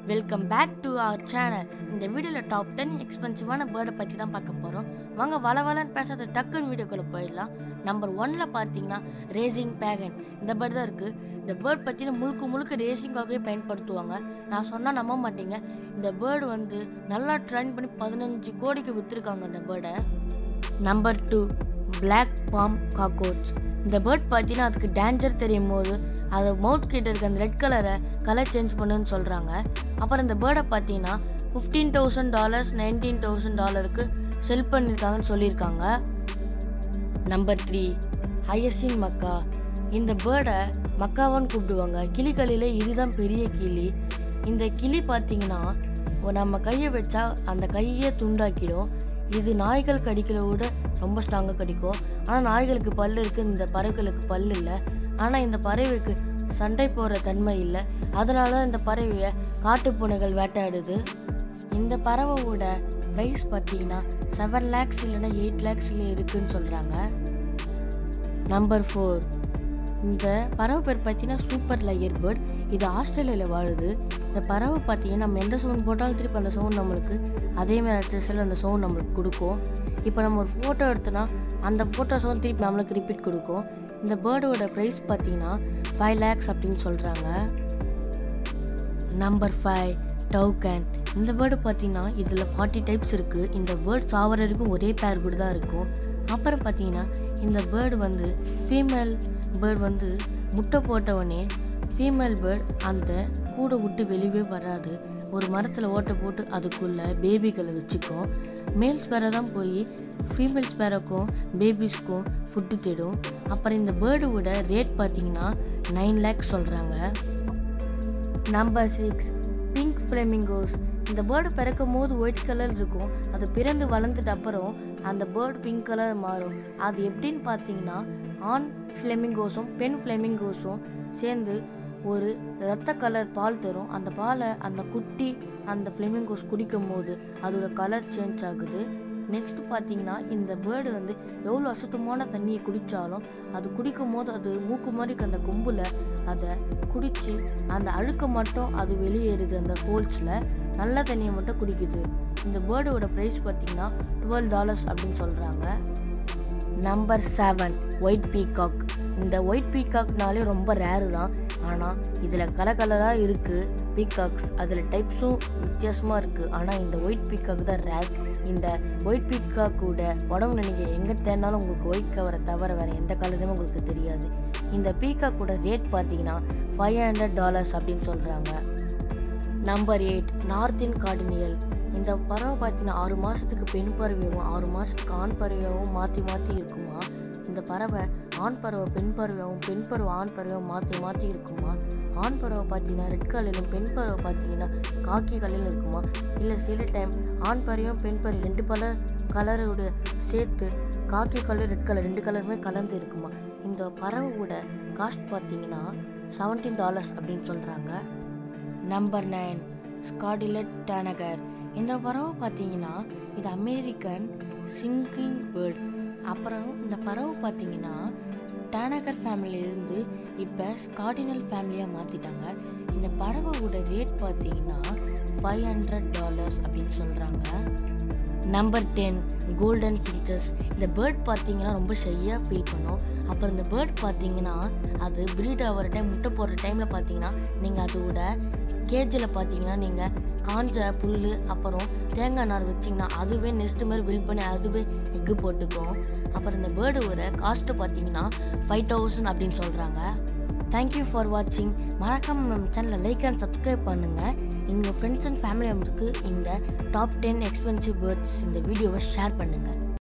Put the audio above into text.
welcome back to our channel இந்த வீடியோவில் top ten எக்ஸ்பென்சிவான பேர்டை பற்றி தான் பார்க்க போகிறோம் வாங்க வள வளன்னு பேசாத டக்குன்னு வீடியோக்குள்ளே போயிடலாம் நம்பர் ஒன்ல பார்த்தீங்கன்னா ரேசிங் பேகன் இந்த பேர்டு தான் இருக்குது இந்த பேர்ட் பார்த்தீங்கன்னா முழுக்க முழுக்க ரேசிங்காகவே பயன்படுத்துவாங்க நான் சொன்னால் நம்ப மாட்டீங்க இந்த பேர்டு வந்து நல்லா ட்ரெயின் பண்ணி பதினஞ்சு கோடிக்கு விற்றுருக்காங்க இந்த பேர்டை number two Black palm cockatoos இந்த பேர்ட் பார்த்தீங்கன்னா அதுக்கு டேஞ்சர் தெரியும் போது அதை மவுத் கிட்ட இருக்க அந்த ரெட் கலரை கலர் சேஞ்ச் பண்ணுன்னு சொல்கிறாங்க அப்புறம் இந்த பேர்டை பார்த்தீங்கன்னா fifteen thousand dollars nineteen thousand டாலருக்கு செல் பண்ணியிருக்காங்கன்னு சொல்லியிருக்காங்க நம்பர் த்ரீ ஹயசின் மக்கா இந்த பேர்டை மக்காவான்னு கூப்பிடுவாங்க கிளிகளிலே இதுதான் பெரிய கிளி இந்த கிளி பார்த்தீங்கன்னா ஒரு நம்ம கையை வச்சா அந்த கையே துண்டாக்கிடும் இது நாய்கள் கடிக்கிறத விட ரொம்ப ஸ்ட்ராங்காக கடிக்கும் ஆனால் நாய்களுக்கு பல் இருக்குது இந்த பறவைகளுக்கு பல் இல்லை ஆனால் இந்த பறவைக்கு சண்டை போடுற தன்மை இல்லை அதனால தான் இந்த பறவையை காட்டுப்பூனைகள் வேட்டையாடுது இந்த பறவையோட ப்ரைஸ் பார்த்தீங்கன்னா செவன் லேக்ஸ் இல்லைன்னா எயிட் லேக்ஸில் இருக்குன்னு சொல்கிறாங்க நம்பர் ஃபோர் இந்த பறவை பேர் பார்த்தீங்கன்னா சூப்பர் லயர் பேர்ட் இது ஆஸ்திரேலியாவில் வாழுது இந்த பறவை பார்த்தீங்கன்னா நம்ம எந்த சவுண்ட் போட்டாலும் திருப்பி அந்த சவுண்ட் நம்மளுக்கு அதேமாதிரி அச்சஸில் அந்த சவுண்ட் நம்மளுக்கு கொடுக்கும் இப்போ நம்ம ஒரு ஃபோட்டோ எடுத்தோன்னா அந்த ஃபோட்டோ சவுண்ட் திருப்பி நம்மளுக்கு ரிப்பீட் கொடுக்கும் இந்த பேர்டோட ப்ரைஸ் பார்த்தீங்கன்னா ஃபைவ் லேக்ஸ் அப்படின்னு சொல்கிறாங்க நம்பர் ஃபைவ் டவுகன் இந்த பேர்டு பார்த்தீங்கன்னா இதில் ஃபார்ட்டி டைப்ஸ் இருக்குது இந்த பேர்ட் சாவர வரைக்கும் ஒரே பேர் பேர்டு தான் இருக்கும் அப்புறம் பார்த்தீங்கன்னா இந்த பேர்டு வந்து ஃபீமேல் பேர்டு வந்து முட்டை போட்டவொடனே ஃபீமேல் பேர்டு அந்த கூடை விட்டு வெளியவே வராது ஒரு மரத்தில் ஓட்டை போட்டு அதுக்குள்ளே பேபிகளை வச்சுக்கும் மேல் ஸ்பேரை தான் போய் ஃபீமேல் ஸ்பேரோக்கும் பேபிஸ்க்கும் ஃபுட்டு தேடும் அப்புறம் இந்த பேர்டோட ரேட் பார்த்தீங்கன்னா நைன் லேக்ஸ் சொல்கிறாங்க நம்பர் சிக்ஸ் பிங்க் ஃப்ளெமிங்கோஸ் இந்த பேர்டு பிறக்கும் போது ஒயிட் கலர் இருக்கும் அது பிறந்து வளர்ந்துட்ட அப்புறம் அந்த பேர்டு பிங்க் கலர் மாறும் அது எப்படின்னு பார்த்தீங்கன்னா ஆண் ஃப்ளெமிங்கோஸும் பெண் ஃப்ளெமிங்கோஸும் சேர்ந்து ஒரு ரத்த கலர் பால் தரும் அந்த பாலை அந்த குட்டி அந்த ஃப்ளெமிங்கோஸ் குடிக்கும் போது அதோட கலர் சேஞ்ச் ஆகுது நெக்ஸ்ட் பார்த்தீங்கன்னா இந்த பேர்டு வந்து எவ்வளோ அசுத்தமான தண்ணியை குடித்தாலும் அது குடிக்கும் போது அது மூக்கு மாதிரி இருக்க அந்த கொம்பில் அதை குடித்து அந்த அழுக்க மட்டும் அது வெளியேறுது அந்த ஹோல்ஸில் நல்ல தண்ணியை மட்டும் குடிக்குது இந்த பேர்டோட ப்ரைஸ் பார்த்தீங்கன்னா டுவெல் டாலர்ஸ் அப்படின்னு சொல்கிறாங்க நம்பர் செவன் ஒயிட் பீகாக் இந்த ஒயிட் பீகாக்னாலே ரொம்ப ரேரு தான் ஆனால் இதில் கலர் கலராக இருக்குது பீகாக்ஸ் அதில் டைப்ஸும் வித்தியாசமாக இருக்குது ஆனால் இந்த ஒயிட் பீகாக் தான் ரேர் இந்த ஒயிட் பீகாக்கோட உடம்புல நீங்கள் எங்கே தேடினாலும் உங்களுக்கு ஒயிட் கவரை தவிர வேறு எந்த கலருமே உங்களுக்கு தெரியாது இந்த பீகாக்கோட ரேட் பார்த்தீங்கன்னா ஃபைவ் ஹண்ட்ரட் டாலர்ஸ் அப்படின்னு சொல்கிறாங்க நம்பர் எயிட் நார்த்தின் கார்டினியல் இந்த பறவை பார்த்தீங்கன்னா ஆறு மாதத்துக்கு பெண் பறவையாகவும் ஆறு மாதத்துக்கு ஆண் பறவையாகவும் மாற்றி மாற்றி இருக்குமா இந்த பறவை ஆண் பறவை பெண் பறவையாகவும் பெண் பறவை ஆண் பறவையாகவும் மாற்றி மாற்றி இருக்குமா ஆண் பறவை பார்த்தீங்கன்னா ரெட் கலரிலும் பெண் பறவை பார்த்தீங்கன்னா காக்கி கலரிலும் இருக்குமா இல்லை சில டைம் ஆண் பறவையும் பெண் பறவை ரெண்டு பல கலரோட சேர்த்து காக்கி கலர் ரெட் கலர் ரெண்டு கலருமே கலந்து இருக்குமா இந்த பறவையோட காஸ்ட் பார்த்தீங்கன்னா செவன்டீன் டாலர்ஸ் அப்படின்னு சொல்கிறாங்க நம்பர் நைன் ஸ்காடிலட் டேனகர் இந்த பறவை பார்த்தீங்கன்னா இது அமெரிக்கன் சிங்கிங் பேர்ட் அப்புறம் இந்த பறவை பார்த்தீங்கன்னா டேனகர் ஃபேமிலியிலேருந்து இப்போ ஸ்காடினல் ஃபேமிலியாக மாற்றிட்டாங்க இந்த பறவையோட ரேட் பார்த்தீங்கன்னா ஃபைவ் ஹண்ட்ரட் டாலர்ஸ் அப்படின்னு சொல்கிறாங்க நம்பர் டென் கோல்டன் ஃபின்ச்சஸ் இந்த பேர்ட் பார்த்தீங்கன்னா ரொம்ப ஷையாக ஃபீல் பண்ணும் அப்புறம் இந்த பேர்ட் பார்த்தீங்கன்னா அது ப்ரீட் ஆகிற டைம் முட்டை போடுற டைமில் பார்த்தீங்கன்னா நீங்கள் அதோட கேஜில் பார்த்தீங்கன்னா நீங்கள் காஞ்ச புல் அப்புறம் தேங்காய் நார் வச்சிங்கன்னா அதுவே நெக்ஸ்ட் மாதிரி பில்ட் பண்ணி அதுவே எக்கு போட்டுக்கும் அப்புறம் இந்த பேர்டோட காஸ்ட்டு பார்த்தீங்கன்னா ஃபைவ் தௌசண்ட் அப்படின்னு சொல்கிறாங்க தேங்க்யூ ஃபார் வாட்சிங் மறக்காமல் நம்ம சேனலை லைக் அண்ட் சப்ஸ்கிரைப் பண்ணுங்கள் எங்கள் ஃப்ரெண்ட்ஸ் அண்ட் ஃபேமிலி மெம்பருக்கு இந்த டாப் டென் எக்ஸ்பென்சிவ் பேர்ட்ஸ் இந்த வீடியோவை ஷேர் பண்ணுங்கள்